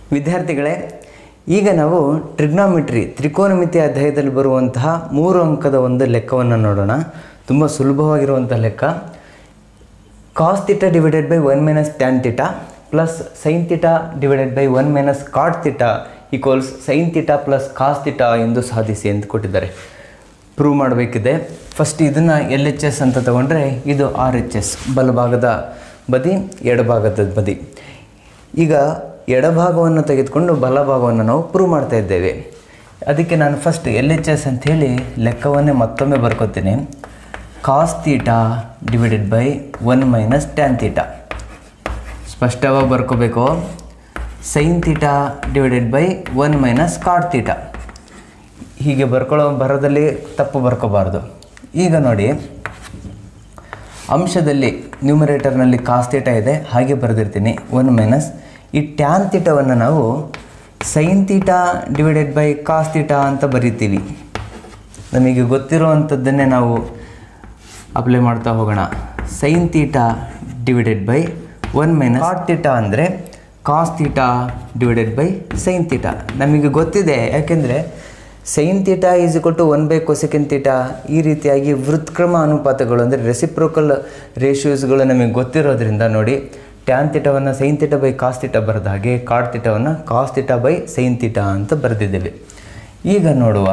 ವಿದ್ಯಾರ್ಥಿಗಳೇ ಈಗ ನಾವು ಟ್ರಿಗ್ನಾಮಿಟ್ರಿ ತ್ರಿಕೋನಮಿತಿ ಅಧ್ಯಾಯದಲ್ಲಿ ಬರುವಂತಹ ಮೂರು ಅಂಕದ ಒಂದು ಲೆಕ್ಕವನ್ನು ನೋಡೋಣ ತುಂಬ ಸುಲಭವಾಗಿರುವಂಥ ಲೆಕ್ಕ cos theta divided by one minus tan theta plus sine theta divided by one minus cot theta equals sine theta plus cos theta ಎಂದು ಸಾಧಿಸಿ ಎಂದು ಕೊಟ್ಟಿದ್ದಾರೆ ಪ್ರೂವ್ ಮಾಡಬೇಕಿದೆ ಫಸ್ಟ್ ಇದನ್ನು ಎಲ್ ಎಚ್ ಎಸ್ ಅಂತ ತಗೊಂಡ್ರೆ ಇದು ಆರ್ ಎಚ್ ಎಸ್ ಬಲಭಾಗದ ಬದಿ ಎಡಭಾಗದ ಬದಿ ಈಗ ಎಡಭಾಗವನ್ನು ತೆಗೆದುಕೊಂಡು ಬಲಭಾಗವನ್ನು ನಾವು ಪ್ರೂವ್ ಮಾಡ್ತಾ ಇದ್ದೇವೆ ಅದಕ್ಕೆ ನಾನು ಫಸ್ಟ್ ಎಲ್ ಎಚ್ ಎಸ್ ಅಂಥೇಳಿ ಲೆಕ್ಕವನ್ನೇ ಮತ್ತೊಮ್ಮೆ ಬರ್ಕೋತೀನಿ cos theta divided by one minus tan theta ಸ್ಪಷ್ಟವಾಗಿ ಬರ್ಕೋಬೇಕು sine theta divided by one minus cot theta ಹೀಗೆ ಬರ್ಕೊಳ್ಳೋ ಬರೋದಲ್ಲಿ ತಪ್ಪು ಬರ್ಕೋಬಾರ್ದು ಈಗ ನೋಡಿ ಅಂಶದಲ್ಲಿ ನ್ಯೂಮರೇಟರ್ನಲ್ಲಿ ಕಾಸ್ ತೀಟ ಇದೆ ಹಾಗೆ ಬರೆದಿರ್ತೀನಿ ಒನ್ ಮೈನಸ್ ಈ ಟ್ಯಾನ್ ತೀಟವನ್ನು ನಾವು sine theta divided by cos theta ಅಂತ ಬರಿತೀವಿ ನಮಗೆ ಗೊತ್ತಿರುವಂಥದ್ದನ್ನೇ ನಾವು ಅಪ್ಲೈ ಮಾಡ್ತಾ ಹೋಗೋಣ sine theta divided by one minus cot theta ಅಂದರೆ cos theta divided by sine theta ನಮಗೆ ಗೊತ್ತಿದೆ ಯಾಕೆಂದರೆ sine theta is equal to one by cosecant theta ಈ ರೀತಿಯಾಗಿ ವೃತ್ಕ್ರಮ ಅನುಪಾತಗಳು ಅಂದರೆ ರೆಸಿಪ್ರೋಕಲ್ ರೇಷಿಯೋಸ್ಗಳು ನಮಗೆ ಗೊತ್ತಿರೋದ್ರಿಂದ ನೋಡಿ ಟ್ಯಾನ್ ತೀಟವನ್ನು sine theta by cos theta ಬರೆದ ಹಾಗೆ ಕಾಟ್ ತೀಟವನ್ನು cos theta by sine theta ಅಂತ ಬರೆದಿದ್ದೇವೆ ಈಗ ನೋಡುವ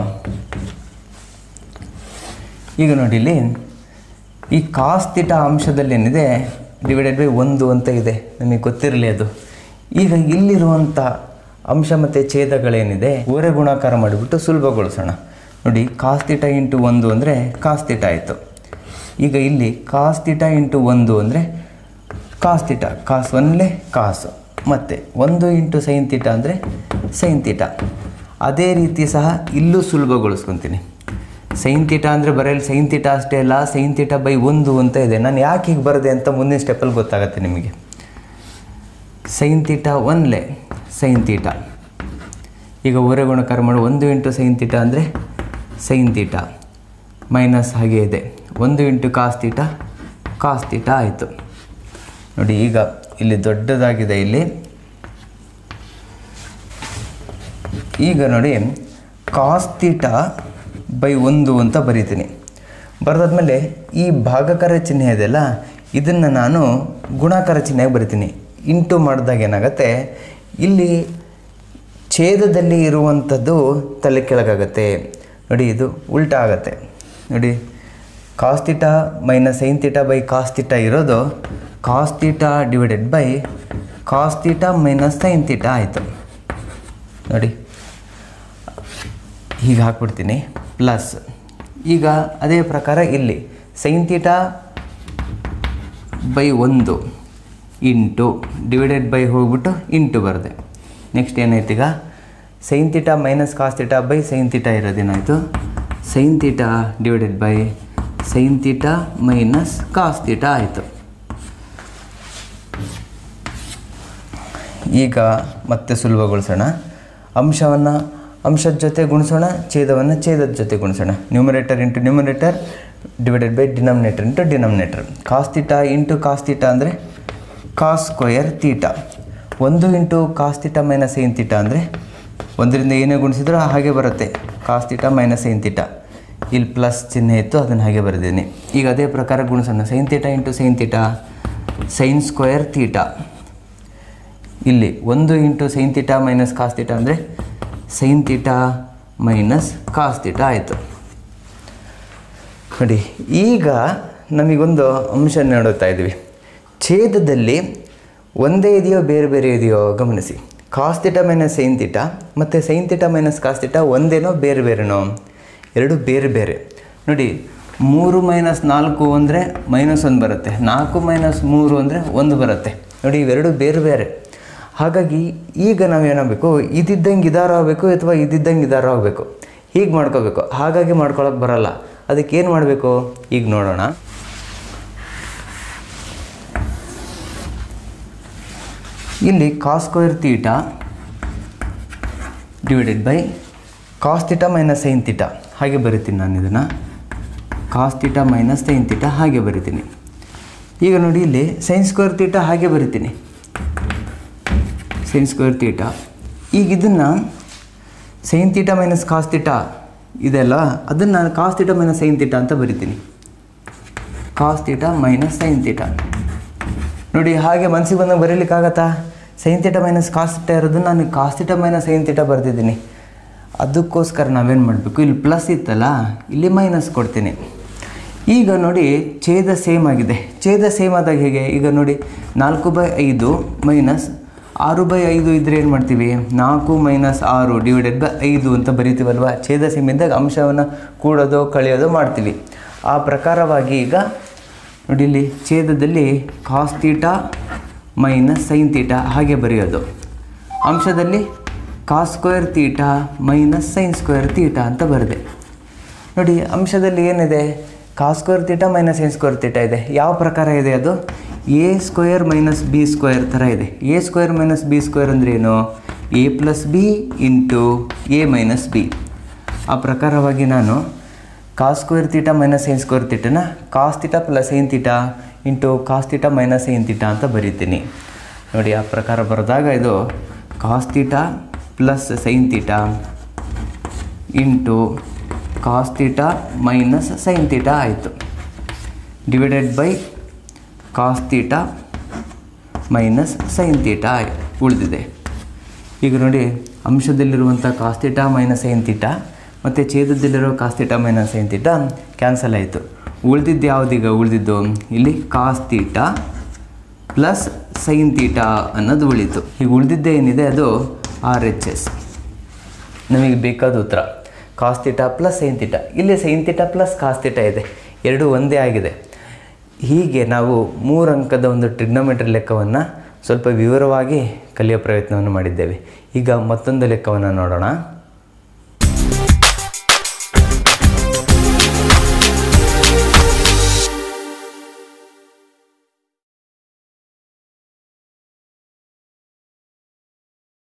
ಈಗ ನೋಡಿ ಇಲ್ಲಿ ಈ ಕಾಸ್ ತೀಟ ಅಂಶದಲ್ಲಿ ಏನಿದೆ ಡಿವೈಡೆಡ್ ಬೈ ಒಂದು ಅಂತ ಇದೆ ನಮಗೆ ಗೊತ್ತಿರಲಿ ಅದು ಈಗ ಇಲ್ಲಿರುವಂಥ ಅಂಶ ಮತ್ತು ಛೇದಗಳೇನಿದೆ ಓರೆ ಗುಣಾಕಾರ ಮಾಡಿಬಿಟ್ಟು ಸುಲಭಗೊಳಿಸೋಣ ನೋಡಿ ಕಾಸ್ ತೀಟ ಇಂಟು ಒಂದು ಅಂದರೆ ಕಾಸ್ ತೀಟ ಆಯಿತು ಈಗ ಇಲ್ಲಿ ಕಾಸ್ ತೀಟ ಇಂಟು ಒಂದು ಅಂದರೆ ಕಾಸ್ ತೀಟ ಕಾಸ್ ಒನ್ಲೆ ಕಾಸು ಮತ್ತು ಒಂದು ಇಂಟು ಸೈನ್ ತೀಟ ಅಂದರೆ ಸೈನ್ ತೀಟ ಅದೇ ರೀತಿ ಸಹ ಇಲ್ಲೂ ಸುಲಭಗೊಳಿಸ್ಕೊತೀನಿ ಸೈನ್ ತೀಟ ಅಂದರೆ ಬರೆಯಲು ಸೈನ್ ತೀಟ ಅಷ್ಟೇ ಅಲ್ಲ ಸೈನ್ ತೀಟ ಬೈ ಒಂದು ಅಂತ ಇದೆ ನಾನು ಯಾಕೆ ಹೀಗೆ ಬರದೆ ಅಂತ ಮುಂದಿನ ಸ್ಟೆಪ್ಪಲ್ಲಿ ಗೊತ್ತಾಗುತ್ತೆ ನಿಮಗೆ sine theta only sine theta ಈಗ ಹೊರೆ ಗುಣಕಾರ ಮಾಡಿ ಒಂದು ಇಂಟು ಸೈನ್ ತೀಟ ಅಂದರೆ ಸೈನ್ ತೀಟ ಮೈನಸ್ ಹಾಗೆ ಇದೆ ಒಂದು into cos theta cos theta ಆಯಿತು ನೋಡಿ ಈಗ ಇಲ್ಲಿ ದೊಡ್ಡದಾಗಿದೆ ಇಲ್ಲಿ ಈಗ ನೋಡಿ ಕಾಸ್ ತೀಟ ಬೈ ಒಂದು ಅಂತ ಬರೀತೀನಿ ಬರೆದಾದ್ಮೇಲೆ ಈ ಭಾಗಕಾರ ಚಿಹ್ನೆ ಇದೆಯಲ್ಲ ಇದನ್ನು ನಾನು ಗುಣಾಕಾರ ಚಿಹ್ನೆಗೆ ಬರಿತೀನಿ ಇಂಟು ಮಾಡಿದಾಗ ಏನಾಗುತ್ತೆ ಇಲ್ಲಿ ಛೇದದಲ್ಲಿ ಇರುವಂಥದ್ದು ತಲೆ ಕೆಳಗಾಗತ್ತೆ ನೋಡಿ ಇದು ಉಲ್ಟಾ ಆಗುತ್ತೆ ನೋಡಿ cos theta minus sine theta by cos theta ಇರೋದು cos theta divided by cos theta minus sine theta ಆಯಿತು ನೋಡಿ ಹೀಗೆ ಹಾಕ್ಬಿಡ್ತೀನಿ ಪ್ಲಸ್ ಈಗ ಅದೇ ಪ್ರಕಾರ ಇಲ್ಲಿ ಸೈನ್ ತೀಟ ಬೈ ಒಂದು ಇಂಟು ಡಿವೈಡೆಡ್ ಬೈ ಹೋಗ್ಬಿಟ್ಟು ಇಂಟು ಬರೆದೆ ನೆಕ್ಸ್ಟ್ ಏನಾಯ್ತು ಈಗ sine theta minus cos theta by sine theta ಇರೋದೇನಾಯಿತು sine theta divided by sine theta minus cos theta ಆಯಿತು ಈಗ ಮತ್ತೆ ಸುಲಭಗೊಳಿಸೋಣ ಅಂಶವನ್ನು ಅಂಶದ ಜೊತೆ ಗುಣಿಸೋಣ ಛೇದವನ್ನು ಛೇದದ ಜೊತೆ ಗುಣಿಸೋಣ numerator into numerator divided by denominator into denominator cos theta into cos theta ಅಂದರೆ ಕಾಸ್ ಸ್ಕ್ವಯರ್ ತೀಟ ಒಂದು into cos theta minus sine theta ಅಂದರೆ ಒಂದರಿಂದ ಏನೇ ಗುಣಿಸಿದ್ರೂ ಹಾಗೆ ಬರುತ್ತೆ cos theta minus sine theta ಇಲ್ಲಿ ಪ್ಲಸ್ ಚಿಹ್ನೆ ಇತ್ತು ಅದನ್ನು ಹಾಗೆ ಬರೆದೀನಿ ಈಗ ಅದೇ ಪ್ರಕಾರ ಗುಣಿಸೋಣ sine theta into sine theta sine square theta ಇಲ್ಲಿ ಒಂದು into sine theta minus cos theta ಅಂದರೆ sine theta minus cos theta ಆಯಿತು ನೋಡಿ ಈಗ ನಮಗೊಂದು ಅಂಶ ನೋಡುತ್ತಾ ಇದ್ವಿ ಛೇದದಲ್ಲಿ ಒಂದೇ ಇದೆಯೋ ಬೇರೆ ಬೇರೆ ಇದೆಯೋ ಗಮನಿಸಿ cos theta minus sine theta ಮತ್ತು sine theta minus cos theta ಒಂದೇನೋ ಬೇರೆ ಬೇರೆನೋ ಎರಡು ಬೇರೆ ಬೇರೆ ನೋಡಿ ಮೂರು ಮೈನಸ್ ನಾಲ್ಕು ಅಂದರೆ ಮೈನಸ್ ಒಂದು ಬರುತ್ತೆ ನಾಲ್ಕು ಮೈನಸ್ ಮೂರು ಅಂದರೆ ಒಂದು ಬರುತ್ತೆ ನೋಡಿ ಇವೆರಡು ಬೇರೆ ಬೇರೆ ಹಾಗಾಗಿ ಈಗ ನಾವೇನಾಗಬೇಕು ಇದಿದ್ದಂಗೆ ಇದಾರ ಆಗಬೇಕು ಅಥವಾ ಇದಿದ್ದಂಗೆ ಇದಾರ ಆಗಬೇಕು ಹೀಗೆ ಮಾಡ್ಕೋಬೇಕು ಹಾಗಾಗಿ ಮಾಡ್ಕೊಳಕ್ಕೆ ಬರಲ್ಲ ಅದಕ್ಕೆ ಏನು ಮಾಡಬೇಕು ಈಗ ನೋಡೋಣ ಇಲ್ಲಿ cos square theta divided by cos theta minus sine theta ಹಾಗೆ ಬರಿತೀನಿ ನಾನು ಇದನ್ನು cos theta minus sine theta ಹಾಗೆ ಬರಿತೀನಿ ಈಗ ನೋಡಿ ಇಲ್ಲಿ ಸೈನ್ ಸ್ಕ್ವೇರ್ ತೀಟ ಹಾಗೆ ಬರಿತೀನಿ ಸೈನ್ ಸ್ಕ್ವೇರ್ ತೀಟ ಈಗ ಇದನ್ನು sine theta minus cos theta ಇದೆಲ್ಲ ಅದನ್ನು ನಾನು cos theta minus sine theta ಅಂತ ಬರಿತೀನಿ cos theta minus sine theta ನೋಡಿ ಹಾಗೆ ಮನಸ್ಸಿಗೆ ಬಂದಾಗ ಬರೀಲಿಕ್ಕಾಗತ್ತಾ sine theta minus cos theta ಇರೋದನ್ನ ನಾನು cos theta minus sine theta ಬರ್ತಿದ್ದೀನಿ ಅದಕ್ಕೋಸ್ಕರ ನಾವೇನು ಮಾಡಬೇಕು ಇಲ್ಲಿ ಪ್ಲಸ್ ಇತ್ತಲ್ಲ ಇಲ್ಲಿ ಮೈನಸ್ ಕೊಡ್ತೀನಿ ಈಗ ನೋಡಿ ಛೇದ ಸೇಮ್ ಆಗಿದೆ ಛೇದ ಸೇಮ್ ಆದಾಗ ಹೇಗೆ ಈಗ ನೋಡಿ ನಾಲ್ಕು ಬೈ ಐದು ಮೈನಸ್ ಆರು ಬೈ ಐದು ಇದ್ದರೆ ಏನು ಮಾಡ್ತೀವಿ ನಾಲ್ಕು ಮೈನಸ್ ಆರು ಡಿವೈಡೆಡ್ ಬೈ ಐದು ಅಂತ ಬರಿತೀವಲ್ವ ಛೇದ ಸೇಮ್ ಇದ್ದಾಗ ಅಂಶವನ್ನು ಕೂಡೋದು ಕಳೆಯೋದು ಮಾಡ್ತೀವಿ ಆ ಪ್ರಕಾರವಾಗಿ ಈಗ ನೋಡಿ ಇಲ್ಲಿ ಛೇದದಲ್ಲಿ cos theta minus sine theta ಹಾಗೆ ಬರೆಯೋದು ಅಂಶದಲ್ಲಿ cos square theta minus sine square theta ಅಂತ ಬರೆದೆ ನೋಡಿ ಅಂಶದಲ್ಲಿ ಏನಿದೆ cos square theta minus sine square theta ಇದೆ ಯಾವ ಪ್ರಕಾರ ಇದೆ ಅದು A square minus B square ಥರ ಇದೆ A square minus B square ಅಂದ್ರೆ ಏನು A plus B into A minus B ಆ ಪ್ರಕಾರವಾಗಿ ನಾನು cos square theta minus sine square ತೀಟನ cos theta plus sine theta into cos theta minus sine theta ಅಂತ ಬರೀತೀನಿ ನೋಡಿ ಆ ಪ್ರಕಾರ ಬರೆದಾಗ ಇದು cos theta plus sine theta into cos theta minus sine theta ಆಯಿತು divided by cos theta minus sine theta ಉಳಿದಿದೆ ಈಗ ನೋಡಿ ಅಂಶದಲ್ಲಿರುವಂಥ cos theta minus sine theta ಮತ್ತು ಛೇದದಲ್ಲಿರೋ cos theta minus sine theta cancel ಆಯಿತು ಉಳಿದಿದ್ದು ಯಾವುದೀಗ ಉಳಿದಿದ್ದು ಇಲ್ಲಿ cos theta plus sine theta ಅನ್ನೋದು ಉಳಿತು ಈಗ ಉಳಿದಿದ್ದೇ ಏನಿದೆ ಅದು ಆರ್ ಎಚ್ ಎಸ್ ನಮಗೆ ಬೇಕಾದ ಉತ್ತರ cos theta plus sine theta ಇಲ್ಲಿ sine theta plus cos theta ಇದೆ ಎರಡೂ ಒಂದೇ ಆಗಿದೆ ಹೀಗೆ ನಾವು ಮೂರು ಅಂಕದ ಒಂದು ಟ್ರಿಗ್ನೋಮೆಟ್ರಿ ಲೆಕ್ಕವನ್ನು ಸ್ವಲ್ಪ ವಿವರವಾಗಿ ಕಲಿಯೋ ಪ್ರಯತ್ನವನ್ನು ಮಾಡಿದ್ದೇವೆ ಈಗ ಮತ್ತೊಂದು ಲೆಕ್ಕವನ್ನು ನೋಡೋಣ